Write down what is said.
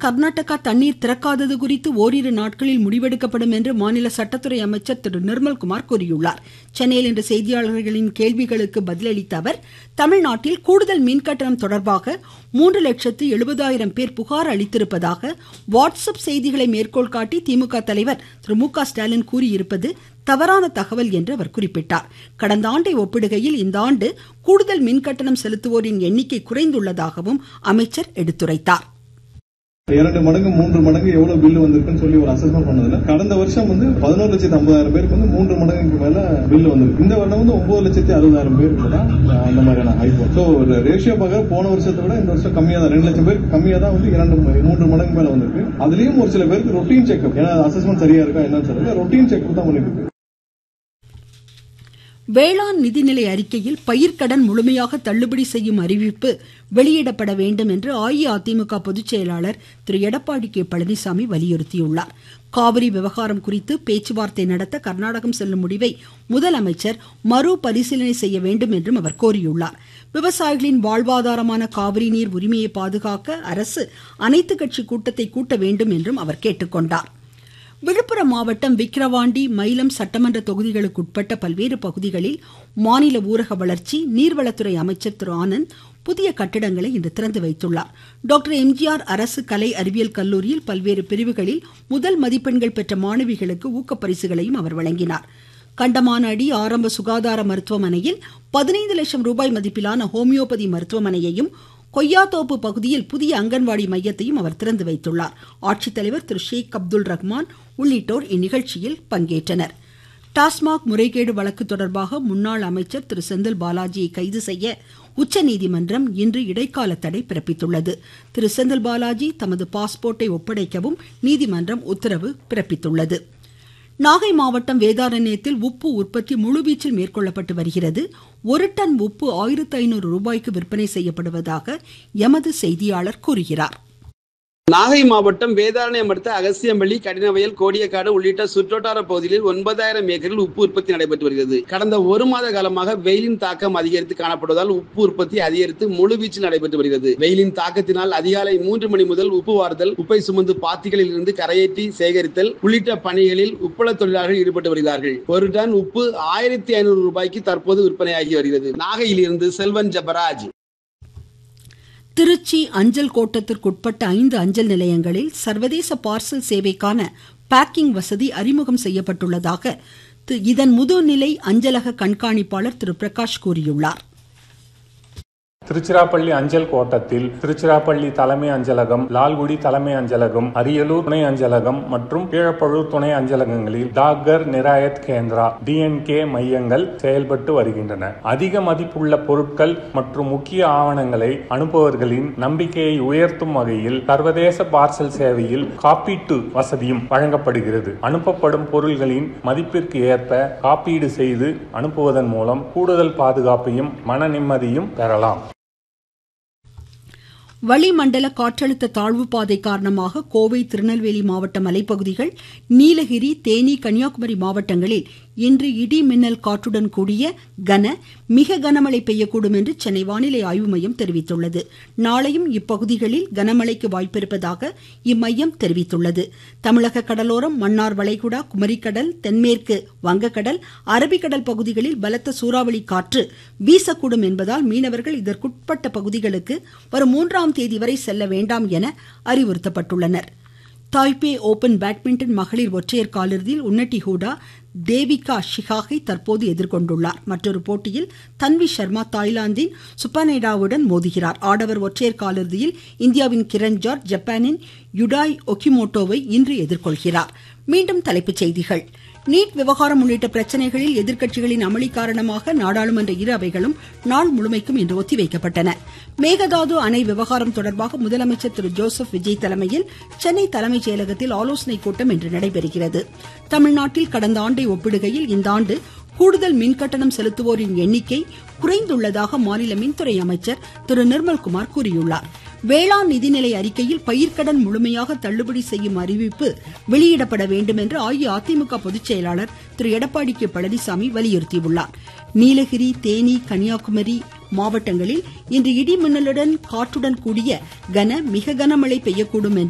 கர்நாடகா தண்ணீர் திறக்காதது குறித்து ஓரிரு நாட்களில் முடிவெடுக்கப்படும் என்று மாநில சட்டத்துறை அமைச்சர் திரு நிர்மல்குமார் கூறியுள்ளார் சென்னையில் இன்று செய்தியாளர்களின் கேள்விகளுக்கு பதிலளித்த அவர் தமிழ்நாட்டில் கூடுதல் மின்கட்டணம் தொடர்பாக மூன்று லட்சத்து எழுபதாயிரம் பேர் புகார் அளித்திருப்பதாக வாட்ஸ்அப் செய்திகளை மேற்கோள் காட்டி திமுக தலைவர் திரு மு க ஸ்டாலின் கூறியிருப்பது தவறான தகவல் என்று அவர் குறிப்பிட்டார் கடந்த ஆண்டை ஒப்பிடுகையில் இந்த ஆண்டு கூடுதல் மின்கட்டணம் செலுத்துவோரின் எண்ணிக்கை குறைந்துள்ளதாகவும் அமைச்சர் எடுத்துரைத்தார் இரண்டு மடங்கு மூன்று மடங்கு எவ்வளவு பில் வந்திருக்குன்னு சொல்லி ஒரு அசஸ்மெண்ட் பண்ணதுல கடந்த வருஷம் வந்து பதினோரு லட்சத்தி ஐம்பதாயிரம் பேருக்கு வந்து மூன்று மடங்குக்கு மேல பில் வந்திருக்கு இந்த வருடம் வந்து ஒன்பது லட்சத்தி அறுபதாயிரம் பேருக்கு தான் அந்த மாதிரியான ஹைப்போ ஸோ ஒரு ரேஷியோ பார்க்க போன வருஷத்தை விட இந்த வருஷம் கம்மியா தான் ரெண்டு லட்சம் பேருக்கு கம்மியா தான் வந்து இரண்டு மூன்று மடங்கு மேல வந்திருக்கு அதுலயும் ஒரு சில பேருக்கு ரொட்டீன் செக்அப் ஏன்னா அசஸ்மெண்ட் சரியா இருக்கா என்னன்னு சொல்லுங்க ரொட்டீன் செக்அப் தான் பண்ணிட்டு இருக்கு வேளாண் நிதிநிலை அறிக்கையில் பயிர்க்கடன் முழுமையாக தள்ளுபடி செய்யும் அறிவிப்பு வெளியிடப்பட வேண்டும் என்று அஇஅதிமுக பொதுச் செயலாளர் திரு எடப்பாடி கே பழனிசாமி வலியுறுத்தியுள்ளார் காவிரி விவகாரம் குறித்து பேச்சுவார்த்தை நடத்த கர்நாடகம் செல்லும் முடிவை முதலமைச்சர் மறுபரிசீலனை செய்ய வேண்டும் என்றும் அவர் கோரியுள்ளார் விவசாயிகளின் வாழ்வாதாரமான காவிரி நீர் உரிமையை பாதுகாக்க அரசு அனைத்து கட்சி கூட்டத்தை கூட்ட வேண்டும் என்றும் அவர் கேட்டுக்கொண்டார் விழுப்புரம் மாவட்டம் விக்கிரவாண்டி மயிலம் சட்டமன்ற தொகுதிகளுக்கு உட்பட்ட பல்வேறு பகுதிகளில் மாநில ஊரக வளர்ச்சி நீர்வளத்துறை அமைச்சர் திரு ஆனந்த் புதிய கட்டிடங்களை இன்று திறந்து வைத்துள்ளார் டாக்டர் எம்ஜிஆர் அரசு கலை அறிவியல் கல்லூரியில் பல்வேறு பிரிவுகளில் முதல் மதிப்பெண்கள் பெற்ற மாணவிகளுக்கு ஊக்கப்பரிசுகளையும் அவர் வழங்கினார் கண்டமானடி ஆரம்ப சுகாதார மருத்துவமனையில் பதினைந்து லட்சம் ரூபாய் மதிப்பிலான ஹோமியோபதி மருத்துவமனையையும் கொய்யாத்தோப்பு பகுதியில் புதிய அங்கன்வாடி மையத்தையும் அவர் திறந்து வைத்துள்ளார் ஆட்சித்தலைவர் திரு ஷேக் அப்துல் ரஹ்மான் உள்ளிட்டோர் இந்நிகழ்ச்சியில் பங்கேற்றனர் டாஸ்மாக் முறைகேடு வழக்கு தொடர்பாக முன்னாள் அமைச்சர் திரு செந்தில் பாலாஜியை கைது செய்ய உச்சநீதிமன்றம் இன்று இடைக்கால தடை பிறப்பித்துள்ளது திரு செந்தில் பாலாஜி தமது பாஸ்போர்ட்டை ஒப்படைக்கவும் நீதிமன்றம் உத்தரவு பிறப்பித்துள்ளது நாகை மாவட்டம் வேதாரண்யத்தில் உப்பு உற்பத்தி முழுவீச்சில் மேற்கொள்ளப்பட்டு வருகிறது ஒரு டன் உப்பு ஆயிரத்து ஐநூறு ரூபாய்க்கு விற்பனை செய்யப்படுவதாக எமது செய்தியாளர் கூறுகிறார் நாகை மாவட்டம் வேதாரண்யம் அடுத்த அகசியம்பள்ளி கடினவயல் கோடியக்காடு உள்ளிட்ட சுற்றோட்டார பகுதிகளில் ஒன்பதாயிரம் ஏக்கரில் உப்பு உற்பத்தி நடைபெற்று வருகிறது கடந்த ஒரு மாத காலமாக வெயிலின் தாக்கம் அதிகரித்து காணப்படுவதால் உப்பு உற்பத்தி அதிகரித்து முழுவீச்சில் நடைபெற்று வருகிறது வெயிலின் தாக்கத்தினால் அதிகாலை மூன்று மணி முதல் உப்பு வார்த்தல் உப்பை சுமந்து பாத்திகளில் இருந்து கரையேற்றி சேகரித்தல் உள்ளிட்ட பணிகளில் உப்பள தொழிலாளர்கள் ஈடுபட்டு வருகிறார்கள் ஒரு டன் உப்பு ஆயிரத்தி ஐநூறு ரூபாய்க்கு தற்போது விற்பனையாகி வருகிறது நாகையில் இருந்து செல்வன் ஜபராஜ் திருச்சி அஞ்சல் கோட்டத்திற்குட்பட்ட ஐந்து அஞ்சல் நிலையங்களில் சர்வதேச பார்சல் சேவைக்கான பேக்கிங் வசதி அறிமுகம் செய்யப்பட்டுள்ளதாக இதன் முதுநிலை அஞ்சலக கண்காணிப்பாளர் திரு பிரகாஷ் கூறியுள்ளார் திருச்சிராப்பள்ளி அஞ்சல் கோட்டத்தில் திருச்சிராப்பள்ளி தலைமை அஞ்சலகம் லால்குடி தலைமை அஞ்சலகம் அரியலூர் துணை அஞ்சலகம் மற்றும் கீழப்பழூர் துணை அஞ்சலகங்களில் டாகர் நிராயத் கேந்திரா டிஎன்கே மையங்கள் செயல்பட்டு வருகின்றன அதிக மதிப்புள்ள பொருட்கள் மற்றும் முக்கிய ஆவணங்களை அனுப்புபவர்களின் நம்பிக்கையை உயர்த்தும் வகையில் சர்வதேச பார்சல் சேவையில் காப்பீட்டு வசதியும் வழங்கப்படுகிறது அனுப்பப்படும் பொருள்களின் மதிப்பிற்கு ஏற்ப காப்பீடு செய்து அனுப்புவதன் மூலம் கூடுதல் பாதுகாப்பையும் மன நிம்மதியும் பெறலாம் வளிமண்டல காற்றழுத்த தாழ்வு பாதை காரணமாக கோவை திருநெல்வேலி மாவட்ட மலைப்பகுதிகள் நீலகிரி தேனி கன்னியாகுமரி மாவட்டங்களில் இன்று இடி மின்னல் காற்றுடன் கூடிய கன மிக கனமழை பெய்யக்கூடும் என்று சென்னை வானிலை ஆய்வு மையம் தெரிவித்துள்ளது நாளையும் இப்பகுதிகளில் கனமழைக்கு வாய்ப்பிருப்பதாக இம்மையம் தெரிவித்துள்ளது தமிழக கடலோரம் மன்னார் வளைகுடா குமரிக்கடல் தென்மேற்கு வங்கக்கடல் அரபிக்கடல் பகுதிகளில் பலத்த சூறாவளி காற்று வீசக்கூடும் என்பதால் மீனவர்கள் இதற்குட்பட்ட பகுதிகளுக்கு வரும் மூன்றாம் தேதி வரை செல்ல வேண்டாம் என அறிவுறுத்தப்பட்டுள்ளனர் தாய்பே ஓபன் பேட்மிண்டன் மகளிர் ஒற்றையர் காலிறுதியில் உன்னட்டி ஹூடா தேவிகா ஷிகாகை தற்போது எதிர்கொண்டுள்ளார் மற்றொரு போட்டியில் தன்வி சர்மா தாய்லாந்தின் சுப்பனேடாவுடன் மோதுகிறார் ஆடவர் ஒற்றையர் காலிறுதியில் இந்தியாவின் கிரண் ஜார்ஜ் ஜப்பானின் யுடாய் ஒகிமோட்டோவை இன்று எதிர்கொள்கிறார் மீண்டும் தலைப்புச் செய்திகள் நீட் விவகாரம் உள்ளிட்ட பிரச்சனைகளில் எதிர்க்கட்சிகளின் அமளி காரணமாக நாடாளுமன்ற இரு அவைகளும் நாள் முழுமைக்கும் இன்று ஒத்திவைக்கப்பட்டன மேகதாது அணை விவகாரம் தொடர்பாக முதலமைச்சர் திரு ஜோசப் விஜய் தலைமையில் சென்னை தலைமைச் செயலகத்தில் ஆலோசனைக் கூட்டம் இன்று நடைபெறுகிறது தமிழ்நாட்டில் கடந்த ஆண்டை ஒப்பிடுகையில் இந்த ஆண்டு கூடுதல் மின்கட்டணம் செலுத்துவோரின் எண்ணிக்கை குறைந்துள்ளதாக மாநில மின்துறை அமைச்சர் திரு நிர்மல்குமார் கூறியுள்ளார் வேளாண் நிதிநிலை அறிக்கையில் பயிர்க்கடன் முழுமையாக தள்ளுபடி செய்யும் அறிவிப்பு வெளியிடப்பட வேண்டும் என்று அஇஅதிமுக பொதுச் செயலாளர் திரு எடப்பாடி கே பழனிசாமி வலியுறுத்தியுள்ளார் நீலகிரி தேனி கன்னியாகுமரி மாவட்டங்களில் இன்று இடி மின்னலுடன் காற்றுடன் கூடிய கன மிக கனமழை பெய்யக்கூடும் என்று